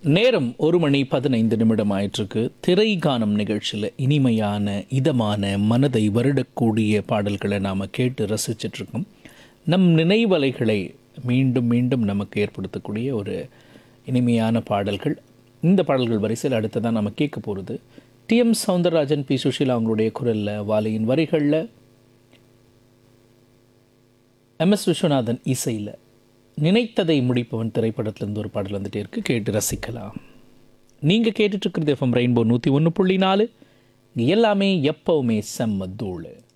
நேரம் ஒரு மணி பதினைந்து நிமிடம் ஆயிட்டிருக்கு திரை கானம் நிகழ்ச்சியில் இனிமையான இதமான மனதை வருடக்கூடிய பாடல்களை நாம் கேட்டு ரசிச்சிட்ருக்கோம் நம் நினைவலைகளை மீண்டும் மீண்டும் நமக்கு ஏற்படுத்தக்கூடிய ஒரு இனிமையான பாடல்கள் இந்த பாடல்கள் வரிசையில் அடுத்ததான் நம்ம கேட்க போகிறது டிஎம் சவுந்தரராஜன் பி சுஷீலா அவங்களுடைய குரலில் வாலியின் வரிகளில் எம்எஸ் விஸ்வநாதன் இசையில் நினைத்ததை முடிப்பவன் திரைப்படத்திலிருந்து ஒரு பாடல் வந்துட்டே இருக்கு கேட்டு ரசிக்கலாம் நீங்கள் கேட்டுட்டு இருக்கிறது எஃப்எம் ரெயின்போ நூற்றி ஒன்று புள்ளி நாலு இங்க எல்லாமே எப்பவுமே செம்ம தூள்